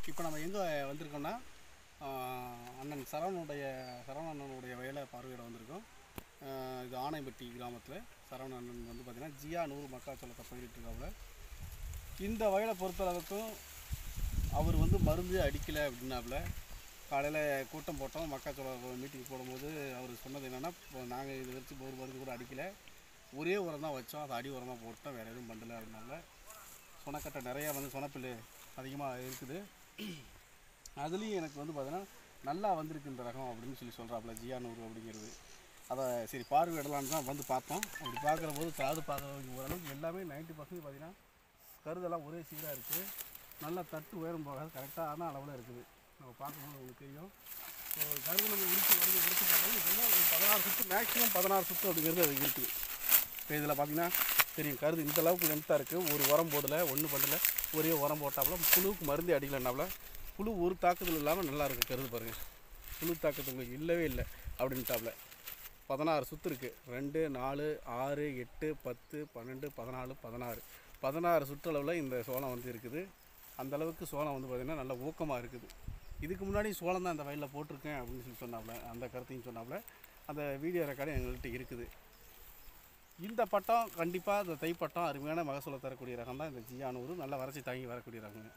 இப்போ நம்ம எங்கே வந்திருக்கோம்னா ஆஹ், அண்ணன் சரவணனுடைய சரவண அண்ணனுடைய வயலை பார்வையிட வந்திருக்கோம் ஆஹ், இது ஆனைப்பட்டி கிராமத்தில் சரவண அண்ணன் வந்து பார்த்திங்கன்னா ஜியா நூறு மக்காச்சோளத்தை பயிரிட்டு இருக்காப்புல இந்த வயலை பொறுத்தளவுக்கும் அவர் வந்து மருந்து அடிக்கலை அப்படின்னாப்புல காலையில் கூட்டம் போட்டோம் மக்காச்சோளம் மீட்டிங் போடும்போது அவர் சொன்னது என்னென்னா நாங்கள் இது வச்சு ஒரு மருந்து கூட அடிக்கலை ஒரே உரம் தான் வச்சோம் அது அடி உரம் தான் போட்டோம் வேறு எதுவும் பண்ணல அப்படின்னால சொனக்கட்டை நிறையா வந்து சொனப்பில் அதிகமாக இருக்குது அதுலேயும் எனக்கு வந்து பார்த்தீங்கன்னா நல்லா வந்திருக்கு இந்த ரகம் அப்படின்னு சொல்லி சொல்கிறாப்புல ஜியானூர் அப்படிங்கிறது அதை சரி பார்வையிடலான்னு தான் வந்து பார்த்தோம் அப்படி பார்க்குற போது காது பார்க்குறவங்க ஓரளவுக்கு எல்லாமே நைன்ட்டி பர்சன்ட் பார்த்தீங்கன்னா கருதெல்லாம் ஒரே சீராக இருக்குது நல்லா தட்டு உயரம் போகாது கரெக்டான அளவில் இருக்குது நம்ம பார்க்கும்போது உங்களுக்கு தெரியும் ஸோ கருது நம்ம உரிச்சு வருது உரிச்சு பார்க்கும்போது இதெல்லாம் ஒரு பதினாறு சுற்று மேக்ஸிமம் பதினாறு சுற்று அப்படிங்கிறது அது இருக்குது இப்போ இதில் பார்த்தீங்கன்னா தெரியும் கருது இந்த அளவுக்கு லென்த்தாக இருக்குது ஒரு உரம் போடல ஒன்றும் பண்ணல ஒரே உரம் போட்டாப்புல புழுவுக்கு மருந்து அடிக்கலைன்னாப்புல புழு ஒரு தாக்குதல் இல்லாமல் நல்லா இருக்குது கருது பாருங்கள் புழு தாக்கத்து உங்களுக்கு இல்லவே இல்லை அப்படின்ட்டாப்புல பதினாறு சுற்று இருக்குது ரெண்டு நாலு ஆறு எட்டு பத்து பன்னெண்டு பதினாலு பதினாறு பதினாறு சுற்றளவில் இந்த சோளம் வந்து இருக்குது அந்த அளவுக்கு சோளம் வந்து பார்த்திங்கன்னா நல்ல ஊக்கமாக இருக்குது இதுக்கு முன்னாடி சோளம் தான் அந்த வயலில் போட்டிருக்கேன் அப்படின்னு சொல்லி சொன்னாப்புல அந்த கருத்தையும் சொன்னாப்புல அந்த வீடியோ ரெக்கார்டு எங்கள்கிட்ட இருக்குது இந்த பட்டம் கண்டிப்பாக இந்த தைப்பட்டம் அருமையான மகசூலை தரக்கூடிய ரகம் தான் இந்த ஜியானூர் நல்ல வறட்சி தாங்கி வரக்கூடிய ரகங்க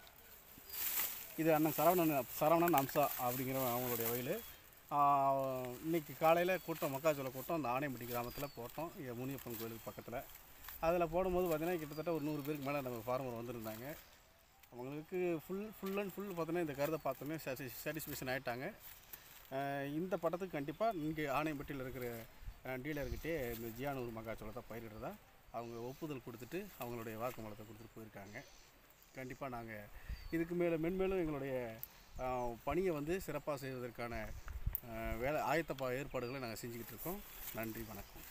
இது அண்ணன் சரவணன் சரவணன் அம்சா அப்படிங்கிற அவங்களுடைய வயல் ஆஹ் இன்னைக்கு காலையில் கூட்டம் மக்காச்சோள கூட்டம் அந்த ஆனைப்பட்டி கிராமத்தில் போட்டோம் இங்கே முனியப்பன் கோயிலுக்கு பக்கத்தில் அதில் போடும்போது பார்த்திங்கன்னா கிட்டத்தட்ட ஒரு நூறு பேருக்கு மேலே நம்ம ஃபார்மர் வந்திருந்தாங்க அவங்களுக்கு ஃபுல் ஃபுல் அண்ட் ஃபுல் பார்த்தீங்கன்னா இந்த கருதை பார்த்தோன்னே சாட்டிஸ்ஃபேக்ஷன் ஆகிட்டாங்க இந்த படத்துக்கு கண்டிப்பாக இங்கே ஆணையம்பட்டியில் இருக்கிற டீலர்கிட்டே இந்த ஜியானூர் மக்காச்சோளத்தை பயிரிடுறதா அவங்க ஒப்புதல் கொடுத்துட்டு அவங்களுடைய வாக்குமூலத்தை கொடுத்துட்டு போயிருக்காங்க கண்டிப்பாக நாங்கள் இதுக்கு மேலே மென்மேலும் எங்களுடைய அஹ், பணியை வந்து சிறப்பாக செய்வதற்கான அஹ், வேலை ஆயத்தப்பா ஏற்பாடுகளை நாங்கள் செஞ்சுக்கிட்டு இருக்கோம் நன்றி வணக்கம்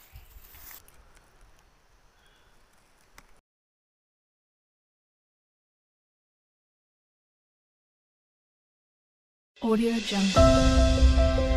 Audio Jungle.